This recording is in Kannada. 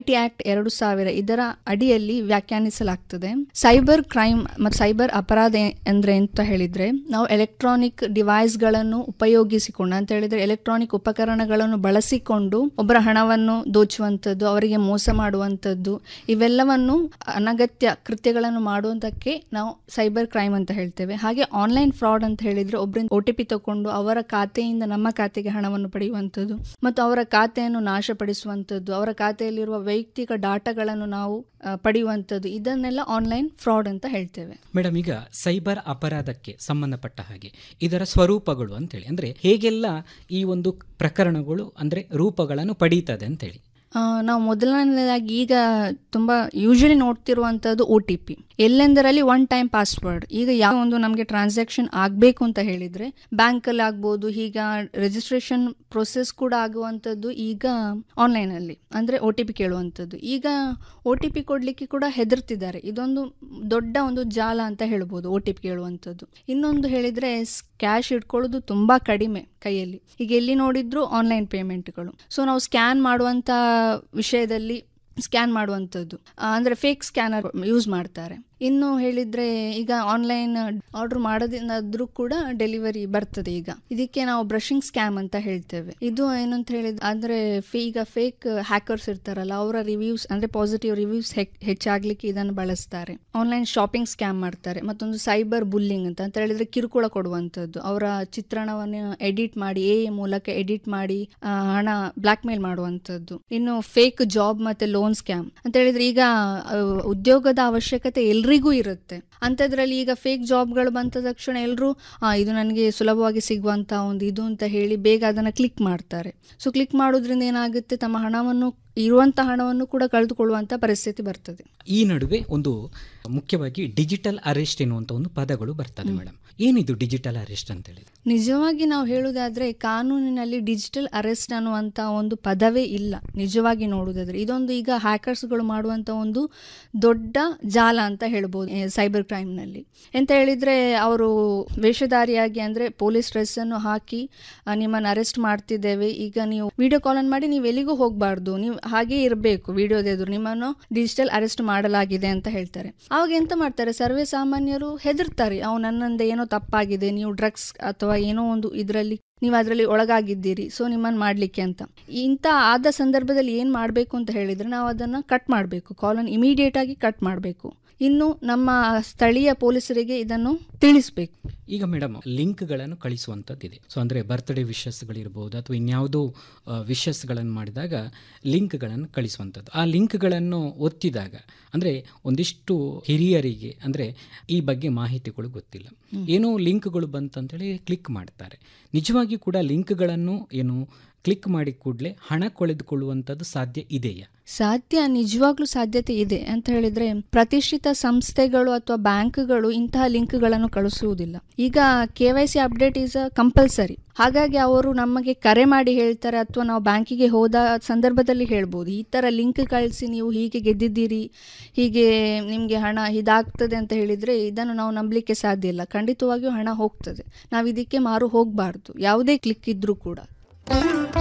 ಟಿ ಆಕ್ಟ್ ಎರಡು ಸಾವಿರ ಇದರ ಅಡಿಯಲ್ಲಿ ವ್ಯಾಖ್ಯಾನಿಸಲಾಗ್ತದೆ ಸೈಬರ್ ಕ್ರೈಮ್ ಮತ್ತು ಸೈಬರ್ ಅಪರಾಧ ಎ- ಅಂದ್ರೆ ಅಂತ ಹೇಳಿದ್ರೆ ನಾವು ಎಲೆಕ್ಟ್ರಾನಿಕ್ ಡಿವೈಸ್ಗಳನ್ನು ಉಪಯೋಗಿಸಿಕೊಂಡು ಅಂತ ಹೇಳಿದ್ರೆ ಎಲೆಕ್ಟ್ರಾನಿಕ್ ಉಪಕರಣಗಳನ್ನು ಬಳಸಿಕೊಂಡು ಒಬ್ಬರ ಹಣವನ್ನು ದೋಚುವಂಥದ್ದು ಅವರಿಗೆ ಮೋಸ ಮಾಡುವಂಥದ್ದು ಇವೆಲ್ಲವನ್ನು ಅನಗತ್ಯ ಕೃತ್ಯಗಳನ್ನು ಮಾಡುವುದಕ್ಕೆ ನಾವು ಸೈಬರ್ ಕ್ರೈಮ್ ಅಂತ ಹೇಳ್ತೇವೆ ಹಾಗೆ ಆನ್ಲೈನ್ ಫ್ರಾಡ್ ಅಂತ ಹೇಳಿದ್ರೆ ಒಬ್ಬರಿಂದ ಒ ಟಿ ಪಿ ತಗೊಂಡು ಅವರ ಖಾತೆಯಿಂದ ನಮ್ಮ ಖಾತೆಗೆ ಹಣವನ್ನು ಪಡೆಯುವಂಥದ್ದು ಮತ್ತು ಅವರ ಖಾತೆಯನ್ನು ನಾಶಪಡಿಸುವಂಥದ್ದು ಅವರ ಖಾತೆಯಲ್ಲಿರುವ ವೈಯಕ್ತಿಕ ಡಾಟಾಗಳನ್ನು ನಾವು ಆ, ಪಡೆಯುವಂಥದ್ದು ಇದನ್ನೆಲ್ಲ ಆನ್ಲೈನ್ ಫ್ರಾಡ್ ಅಂತ ಹೇಳ್ತೇವೆ ಮೇಡಮ್ ಈಗ ಸೈಬರ್ ಅಪರಾಧಕ್ಕೆ ಸಂಬಂಧಪಟ್ಟ ಹಾಗೆ ಇದರ ಸ್ವರೂಪಗಳು ಅಂತೇಳಿ ಅಂದರೆ ಹೇಗೆಲ್ಲ ಈ ಒಂದು ಪ್ರಕರಣಗಳು ಅಂದರೆ ರೂಪಗಳನ್ನು ಪಡೀತದೆ ಅಂತೇಳಿ ಆ, ನಾವು ಮೊದಲನೇದಾಗಿ ಈಗ ತುಂಬ ಯೂಶಲಿ ನೋಡ್ತಿರುವಂಥದ್ದು ಒ ಟಿ ಪಿ ಎಲ್ಲೆಂದರಲ್ಲಿ ಒನ್ ಟೈಮ್ ಪಾಸ್ವರ್ಡ್ ಈಗ ಯಾವ ಒಂದು ನಮಗೆ ಟ್ರಾನ್ಸಾಕ್ಷನ್ ಆಗಬೇಕು ಅಂತ ಹೇಳಿದ್ರೆ ಬ್ಯಾಂಕಲ್ಲಿ ಆಗ್ಬೋದು ಈಗ ರಿಜಿಸ್ಟ್ರೇಷನ್ ಪ್ರೊಸೆಸ್ ಕೂಡ ಆಗುವಂಥದ್ದು ಈಗ ಆನ್ಲೈನಲ್ಲಿ ಅಂದರೆ ಒ ಟಿ ಪಿ ಕೇಳುವಂಥದ್ದು ಈಗ ಒ ಟಿ ಪಿ ಕೊಡಲಿಕ್ಕೆ ಕೂಡ ಹೆದರ್ತಿದ್ದಾರೆ ಇದೊಂದು ದೊಡ್ಡ ಒಂದು ಜಾಲ ಅಂತ ಹೇಳ್ಬೋದು ಒ ಟಿ ಪಿ ಕೇಳುವಂಥದ್ದು ಇನ್ನೊಂದು ಹೇಳಿದರೆ ಕ್ಯಾಶ್ ಇಟ್ಕೊಳ್ಳೋದು ತುಂಬ ಕಡಿಮೆ ಕೈಯಲ್ಲಿ ಈಗ ಎಲ್ಲಿ ನೋಡಿದ್ರು ಆನ್ಲೈನ್ ಪೇಮೆಂಟ್ಗಳು ಸೊ ನಾವು ಸ್ಕ್ಯಾನ್ ಮಾಡುವಂಥ ವಿಷಯದಲ್ಲಿ ಸ್ಕ್ಯಾನ್ ಮಾಡುವಂಥದ್ದು ಆ, ಅಂದ್ರೆ ಫೇಕ್ ಸ್ಕ್ಯಾನರ್ ಯೂಸ್ ಮಾಡ್ತಾರೆ ಇನ್ನು ಹೇಳಿದ್ರೆ ಈಗ ಆನ್ಲೈನ್ ಆರ್ಡರ್ ಮಾಡೋದ್ರೂ ಕೂಡ ಡೆಲಿವರಿ ಬರ್ತದೆ ಈಗ ಇದಕ್ಕೆ ನಾವು ಬ್ರಷಿಂಗ್ ಸ್ಕ್ಯಾಮ್ ಅಂತ ಹೇಳ್ತೇವೆ ಇದು ಏನಂತ ಹೇಳಿದ್ರೆ ಅಂದ್ರೆ ಫೇ- ಈಗ ಫೇಕ್ ಹ್ಯಾಕರ್ಸ್ ಇರ್ತಾರಲ್ಲ ಅವರ ರಿವ್ಯೂಸ್ ಅಂದ್ರೆ ಪಾಸಿಟಿವ್ ರಿವ್ಯೂಸ್ ಹೆಚ್ಚಾಗ್ಲಿಕ್ಕೆ ಇದನ್ನು ಬಳಸ್ತಾರೆ ಆನ್ಲೈನ್ ಶಾಪಿಂಗ್ ಸ್ಕ್ಯಾಮ್ ಮಾಡ್ತಾರೆ ಮತ್ತೊಂದು ಸೈಬರ್ ಬುಲ್ಲಿಂಗ್ ಅಂತ ಅಂತ ಹೇಳಿದ್ರೆ ಕಿರುಕುಳ ಕೊಡುವಂಥದ್ದು ಅವರ ಚಿತ್ರಣವನ್ನು ಎಡಿಟ್ ಮಾಡಿ ಎ ಮೂಲಕ ಎಡಿಟ್ ಮಾಡಿ ಆ, ಹಣ ಬ್ಲಾಕ್ ಮೇಲ್ ಮಾಡುವಂಥದ್ದು ಇನ್ನು ಫೇಕ್ ಜಾಬ್ ಮತ್ತೆ ಲೋನ್ ಸ್ಕ್ಯಾಮ್ ಅಂತ ಹೇಳಿದ್ರೆ ಈಗ ಆ, ಉದ್ಯೋಗದ ಅವಶ್ಯಕತೆ ಎಲ್ರಿಗೂ ಇರುತ್ತೆ ಅಂಥದ್ರಲ್ಲಿ ಈಗ ಫೇಕ್ ಜಾಬ್ಗಳು ಬಂದ ತಕ್ಷಣ ಎಲ್ಲರೂ ಇದು ನನಗೆ ಸುಲಭವಾಗಿ ಸಿಗುವಂತ ಒಂದು ಇದು ಅಂತ ಹೇಳಿ ಬೇಗ ಅದನ್ನು ಕ್ಲಿಕ್ ಮಾಡ್ತಾರೆ ಸೊ ಕ್ಲಿಕ್ ಮಾಡೋದ್ರಿಂದ ಏನಾಗುತ್ತೆ ತಮ್ಮ ಹಣವನ್ನು ಇರುವಂತ ಹಣವನ್ನು ಕೂಡ ಕಳೆದುಕೊಳ್ಳುವಂತ ಪರಿಸ್ಥಿತಿ ಬರ್ತದೆ ಈ ನಡುವೆ ಒಂದು ಮುಖ್ಯವಾಗಿ ಡಿಜಿಟಲ್ ಅರೆಸ್ಟ್ ಎನ್ನುವಂಥ ಒಂದು ಪದಗಳು ಬರ್ತದೆ ಮೇಡಮ್ ಏನಿದು ಡಿಜಿಟಲ್ ಅರೆಸ್ಟ್ ಅಂತೇಳಿ ನಿಜವಾಗಿ ನಾವು ಹೇಳುವುದಾದ್ರೆ ಕಾನೂನಿನಲ್ಲಿ ಡಿಜಿಟಲ್ ಅರೆಸ್ಟ್ ಅನ್ನುವಂಥ ಒಂದು ಪದವೇ ಇಲ್ಲ ನಿಜವಾಗಿ ನೋಡುವುದಾದ್ರೆ ಇದೊಂದು ಈಗ ಹ್ಯಾಕರ್ಸ್ಗಳು ಮಾಡುವಂಥ ಒಂದು ದೊಡ್ಡ ಜಾಲ ಅಂತ ಹೇಳ್ಬೋದು ಏ, ಸೈಬರ್ ಕ್ರೈಮ್ನಲ್ಲಿ ಎಂತ ಹೇಳಿದ್ರೆ ಅವರು ವೇಷಧಾರಿಯಾಗಿ ಅಂದರೆ ಪೊಲೀಸ್ ಡ್ರೆಸ್ಸನ್ನು ಹಾಕಿ ಆ, ನಿಮ್ಮನ್ನು ಅರೆಸ್ಟ್ ಮಾಡ್ತಿದ್ದೇವೆ ಈಗ ನೀವು ವಿಡಿಯೋ ಕಾಲನ್ನು ಮಾಡಿ ನೀವು ಎಲ್ಲಿಗೂ ಹೋಗಬಾರ್ದು ನೀವು ಹಾಗೇ ಇರಬೇಕು ವಿಡಿಯೋದ ಎದುರು ನಿಮ್ಮನ್ನು ಡಿಜಿಟಲ್ ಅರೆಸ್ಟ್ ಮಾಡಲಾಗಿದೆ ಅಂತ ಹೇಳ್ತಾರೆ ಅವಾಗ ಎಂತ ಮಾಡ್ತಾರೆ ಸರ್ವೇ ಸಾಮಾನ್ಯರು ಹೆದರ್ತಾರೆ ಅವು ನನ್ನಂದ ಏನೋ ತಪ್ಪಾಗಿದೆ ನೀವು ಡ್ರಗ್ಸ್ ಅಥವಾ ಏನೋ ಒಂದು ಇದರಲ್ಲಿ ನೀವು ಅದರಲ್ಲಿ ಒಳಗಾಗಿದ್ದೀರಿ ಸೊ ನಿಮ್ಮನ್ನು ಮಾಡಲಿಕ್ಕೆ ಅಂತ ಇಂಥ ಆದ ಸಂದರ್ಭದಲ್ಲಿ ಏನು ಮಾಡಬೇಕು ಅಂತ ಹೇಳಿದರೆ ನಾವು ಅದನ್ನು ಕಟ್ ಮಾಡಬೇಕು ಕಾಲನ್ನು ಇಮಿಡಿಯೇಟ್ ಆಗಿ ಕಟ್ ಮಾಡಬೇಕು ಇನ್ನು ನಮ್ಮ ಸ್ಥಳೀಯ ಪೊಲೀಸರಿಗೆ ಇದನ್ನು ತಿಳಿಸ್ಬೇಕು ಈಗ ಮೇಡಮ್ ಲಿಂಕ್ಗಳನ್ನು ಕಳಿಸುವಂಥದ್ದಿದೆ ಸೊ ಅಂದರೆ ಬರ್ತ್ಡೇ ವಿಶಸ್ಗಳಿರ್ಬೋದು ಅಥವಾ ಇನ್ಯಾವುದೋ ವಿಶಸ್ಗಳನ್ನು ಮಾಡಿದಾಗ ಲಿಂಕ್ಗಳನ್ನು ಕಳಿಸುವಂಥದ್ದು ಆ ಲಿಂಕ್ಗಳನ್ನು ಒತ್ತಿದಾಗ ಅಂದರೆ ಒಂದಿಷ್ಟು ಹಿರಿಯರಿಗೆ ಅಂದರೆ ಈ ಬಗ್ಗೆ ಮಾಹಿತಿಗಳು ಗೊತ್ತಿಲ್ಲ ಏನೋ ಲಿಂಕ್ಗಳು ಬಂತಂತೇಳಿ ಕ್ಲಿಕ್ ಮಾಡ್ತಾರೆ ನಿಜವಾಗಿ ಕೂಡ ಲಿಂಕ್ಗಳನ್ನು ಏನು ಕ್ಲಿಕ್ ಮಾಡಿ ಕೂಡಲೇ ಹಣ ಕಳೆದುಕೊಳ್ಳುವಂಥದ್ದು ಸಾಧ್ಯ ಇದೆಯಾ ಸಾಧ್ಯ ನಿಜವಾಗ್ಲೂ ಸಾಧ್ಯತೆ ಇದೆ ಅಂತ ಹೇಳಿದ್ರೆ ಪ್ರತಿಷ್ಠಿತ ಸಂಸ್ಥೆಗಳು ಅಥವಾ ಬ್ಯಾಂಕ್ಗಳು ಇಂತಹ ಲಿಂಕ್ಗಳನ್ನು ಕಳಿಸುವುದಿಲ್ಲ ಈಗ K Y C update is a compulsory ಹಾಗಾಗಿ ಅವರು ನಮಗೆ ಕರೆ ಮಾಡಿ ಹೇಳ್ತಾರೆ ಅಥವಾ ನಾವು ಬ್ಯಾಂಕಿಗೆ ಹೋದ ಸಂದರ್ಭದಲ್ಲಿ ಹೇಳ್ಬೋದು ಈ ಥರ ಲಿಂಕ್ ಕಳಿಸಿ ನೀವು ಹೀಗೆ ಗೆದ್ದಿದ್ದೀರಿ ಹೀಗೆ ನಿಮಗೆ ಹಣ ಇದಾಗ್ತದೆ ಅಂತ ಹೇಳಿದರೆ ಇದನ್ನು ನಾವು ನಂಬಲಿಕ್ಕೆ ಸಾಧ್ಯ ಇಲ್ಲ ಖಂಡಿತವಾಗಿಯೂ ಹಣ ಹೋಗ್ತದೆ ನಾವು ಇದಕ್ಕೆ ಮಾರು ಹೋಗಬಾರ್ದು ಯಾವುದೇ ಕ್ಲಿಕ್ ಇದ್ರೂ ಕೂಡ